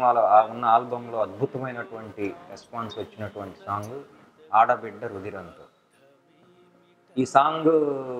సినిమాలో ఆ ఉన్న ఆల్బంలో అద్భుతమైనటువంటి రెస్పాన్స్ వచ్చినటువంటి సాంగ్ ఆడబిడ్డ రుధిరంతో ఈ సాంగ్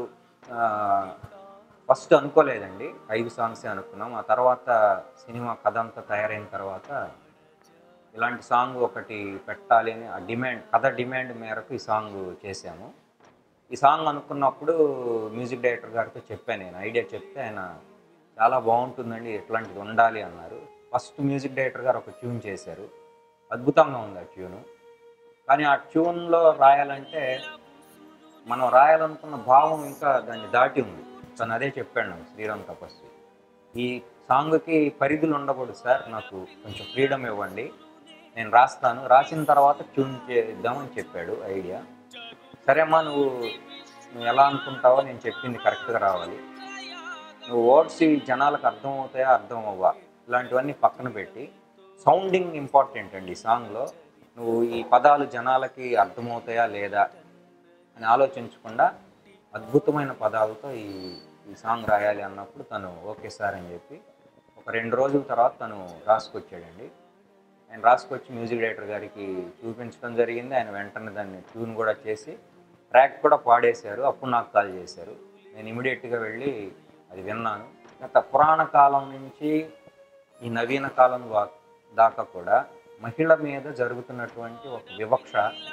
ఫస్ట్ అనుకోలేదండి ఐదు సాంగ్సే అనుకున్నాం ఆ తర్వాత సినిమా కథ అంతా తయారైన తర్వాత ఇలాంటి సాంగ్ ఒకటి పెట్టాలి అని ఆ డిమాండ్ కథ డిమాండ్ మేరకు ఈ సాంగ్ చేశాము ఈ సాంగ్ అనుకున్నప్పుడు మ్యూజిక్ డైరెక్టర్ గారితో చెప్పాను నేను ఐడియా చెప్తే ఆయన చాలా బాగుంటుందండి ఇట్లాంటిది ఉండాలి అన్నారు ఫస్ట్ మ్యూజిక్ డైరెక్టర్ గారు ఒక ట్యూన్ చేశారు అద్భుతంగా ఉంది ఆ ట్యూను కానీ ఆ ట్యూన్లో రాయాలంటే మనం రాయాలనుకున్న భావం ఇంకా దాన్ని దాటి ఉంది తను అదే చెప్పాడు నాకు శ్రీరామ్ తపస్వి ఈ సాంగ్కి పరిధులు ఉండకూడదు సార్ నాకు కొంచెం ఫ్రీడమ్ ఇవ్వండి నేను రాస్తాను రాసిన తర్వాత ట్యూన్ చేద్దామని చెప్పాడు ఐడియా సరే అమ్మా నువ్వు నువ్వు ఎలా అనుకుంటావో నేను చెప్పింది కరెక్ట్గా రావాలి నువ్వు వర్డ్స్ జనాలకు అర్థం అవుతాయా అర్థం అవ్వా ఇలాంటివన్నీ పక్కన పెట్టి సౌండింగ్ ఇంపార్టెంట్ అండి ఈ సాంగ్లో నువ్వు ఈ పదాలు జనాలకి అర్థమవుతాయా లేదా అని ఆలోచించకుండా అద్భుతమైన పదాలతో ఈ ఈ సాంగ్ రాయాలి అన్నప్పుడు తను ఓకే సార్ అని చెప్పి ఒక రెండు రోజుల తర్వాత తను రాసుకొచ్చాడండి ఆయన రాసుకొచ్చి మ్యూజిక్ డైరెక్టర్ గారికి చూపించడం జరిగింది ఆయన వెంటనే దాన్ని ట్యూన్ కూడా చేసి ట్రాక్ కూడా పాడేశారు అప్పుడు నాకు కాల్ చేశారు నేను ఇమీడియట్గా వెళ్ళి అది విన్నాను గత పురాణ కాలం నుంచి ఈ నవీన కాలం వా- దాకా కూడా మహిళ మీద జరుగుతున్నటువంటి ఒక వివక్ష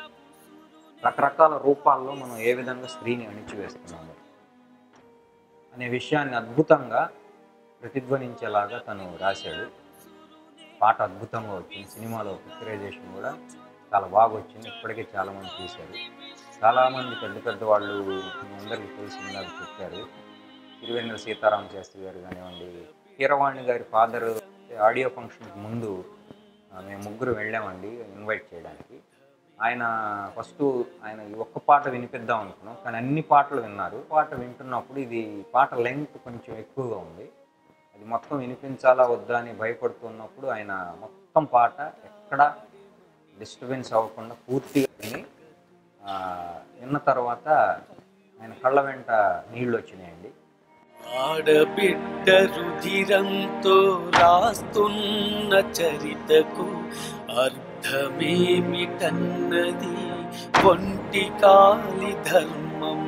రకరకాల రూపాల్లో మనం ఏ విధంగా స్త్రీని అణిచివేస్తున్నాము అనే విషయాన్ని అద్భుతంగా ప్రతిధ్వనించేలాగా తను రాశాడు పాట అద్భుతంగా వచ్చింది సినిమాలో పిక్చరైజేషన్ కూడా చాలా బాగా వచ్చింది ఇప్పటికే చాలామంది చూశారు చాలామంది పెద్ద పెద్ద వాళ్ళు మీ అందరికీ తెలిసిందాక చెప్పారు తిరువెన్నెల సీతారామ శాస్త్రి గారు కానివ్వండి కీరవాణి గారి ఫాదర్ ఆడియో ఫంక్షన్కి ముందు ఆ, మేము ముగ్గురు వెళ్ళామండి ఇన్వైట్ చేయడానికి ఆయన ఫస్ట్ ఆయన ఈ ఒక్క పాట వినిపిద్దాం అనుకున్నాం కానీ అన్ని పాటలు విన్నారు పాట వింటున్నప్పుడు ఇది పాట లెంగ్త్ కొంచెం ఎక్కువగా ఉంది అది మొత్తం వినిపించాలా వద్దా అని భయపడుతున్నప్పుడు ఆయన మొత్తం పాట ఎక్కడ డిస్టర్బెన్స్ అవ్వకుండా పూర్తిగా విని ఆ, విన్న తర్వాత ఆయన కళ్ళ వెంట నీళ్ళు వచ్చినాయండి ఆడబిడ్డ రుధిరంతో రాస్తున్న చరితకు అర్థమేమిటన్నది ఒంటి కాలి ధర్మం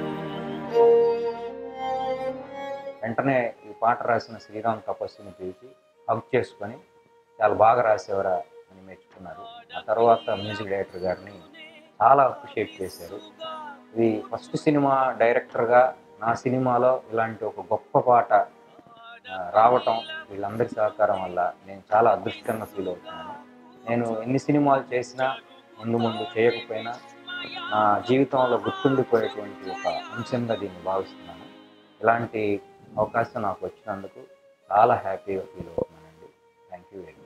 వెంటనే ఈ పాట రాసిన శ్రీరామ్ తపస్సుని పిలిచి హక్ చేసుకొని చాలా బాగా రాసేవరా అని మెచ్చుకున్నారు ఆ తర్వాత మ్యూజిక్ డైరెక్టర్ గారిని చాలా అప్రిషియేట్ చేశారు ఇది ఫస్ట్ సినిమా డైరెక్టర్గా నా సినిమాలో ఇలాంటి ఒక గొప్ప పాట ఆ, రావటం వీళ్ళందరి సహకారం వల్ల నేను చాలా అదృష్టంగా ఫీల్ అవుతున్నాను నేను ఎన్ని సినిమాలు చేసినా ముందు ముందు చేయకపోయినా నా జీవితంలో గుర్తుండిపోయేటువంటి ఒక అంశంగా దీన్ని భావిస్తున్నాను ఇలాంటి అవకాశం నాకు వచ్చినందుకు చాలా హ్యాపీగా ఫీల్ అవుతున్నానండి థ్యాంక్ యూ వెరీ